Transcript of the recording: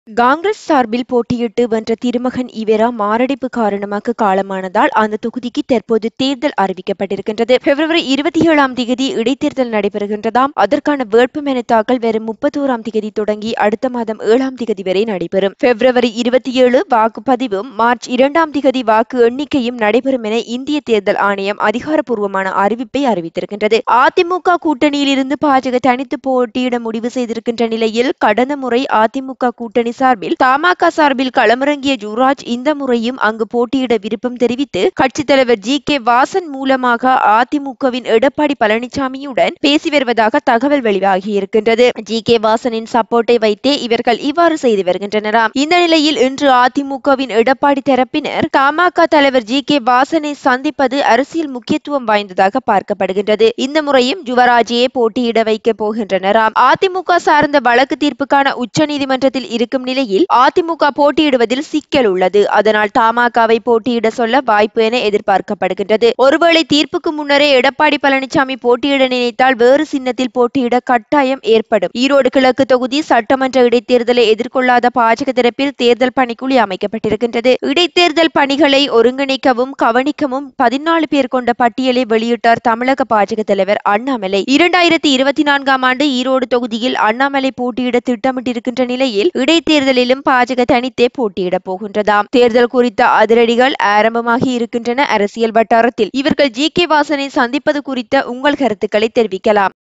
காங்கிரஸ் சார்பில் போட்டியிட்டு வென்ற திருமகன் ஈவேரா மாரடைப்பு காரணமாக காலமானதால் அந்த தொகுதிக்கு தற்போது தேர்தல் அறிவிக்கப்பட்டிருக்கின்றது பிப்ரவரி இருபத்தி ஏழாம் தேதி இடைத்தேர்தல் நடைபெறுகின்றதாம் அதற்கான வேட்புமனு தாக்கல் வரும் முப்பத்தோராம் தேதி தொடங்கி அடுத்த மாதம் ஏழாம் தேதி வரை நடைபெறும் பிப்ரவரி இருபத்தி ஏழு வாக்குப்பதிவும் மார்ச் இரண்டாம் தேதி வாக்கு எண்ணிக்கையும் நடைபெறும் என இந்திய தேர்தல் ஆணையம் அதிகாரப்பூர்வமான அறிவிப்பை அறிவித்திருக்கின்றது அதிமுக கூட்டணியில் இருந்து பாஜக தனித்து போட்டியிட முடிவு செய்திருக்கின்ற நிலையில் கடந்த முறை அதிமுக கூட்டணி சார்பில் தமாக சார்பில் களமிறங்கிய யுவராஜ் இந்த முறையும் அங்கு போட்டியிட விருப்பம் தெரிவித்து கட்சித் தலைவர் ஜி கே வாசன் மூலமாக அதிமுகவின் எடப்பாடி பழனிசாமியுடன் பேசி வருவதாக தகவல் வெளியாகியிருக்கின்றது ஜி கே வாசனின் சப்போர்ட்டை வைத்தே இவர்கள் இவ்வாறு செய்து வருகின்றனராம் இந்த நிலையில் இன்று அதிமுகவின் எடப்பாடி தரப்பினர் தமாக தலைவர் ஜி கே வாசனை சந்திப்பது அரசியல் முக்கியத்துவம் வாய்ந்ததாக பார்க்கப்படுகின்றது இந்த முறையும் யுவராஜையே போட்டியிட வைக்க போகின்றனராம் அதிமுக சார்ந்த வழக்கு தீர்ப்புக்கான உச்சநீதிமன்றத்தில் இருக்கும் நிலையில் அதிமுக போட்டியிடுவதில் சிக்கல் உள்ளது அதனால் தமாகவை போட்டியிட சொல்ல வாய்ப்பு என எதிர்பார்க்கப்படுகின்றது ஒருவேளை தீர்ப்புக்கு முன்னரே எடப்பாடி பழனிசாமி போட்டியிட நினைத்தால் வேறு சின்னத்தில் போட்டியிட கட்டாயம் ஏற்படும் ஈரோடு கிழக்கு தொகுதி சட்டமன்ற இடைத்தேர்தலை எதிர்கொள்ளாத பாஜக தரப்பில் தேர்தல் பணிக்குழு அமைக்கப்பட்டிருக்கின்றது இடைத்தேர்தல் பணிகளை ஒருங்கிணைக்கவும் கவனிக்கவும் பதினாலு பேர் கொண்ட பட்டியலை வெளியிட்டார் தமிழக பாஜக தலைவர் அண்ணாமலை இரண்டாயிரத்தி இருபத்தி நான்காம் ஆண்டு ஈரோடு தொகுதியில் அண்ணாமலை போட்டியிட திட்டமிட்டிருக்கின்ற நிலையில் இடைத்தேர்தலிலும் பாஜக தனித்தே போட்டியிட போகின்றதாம் தேர்தல் குறித்த அதிரடிகள் ஆரம்பமாகி இருக்கின்றன அரசியல் வட்டாரத்தில் இவர்கள் ஜி கே வாசனை சந்திப்பது குறித்த உங்கள் கருத்துக்களை தெரிவிக்கலாம்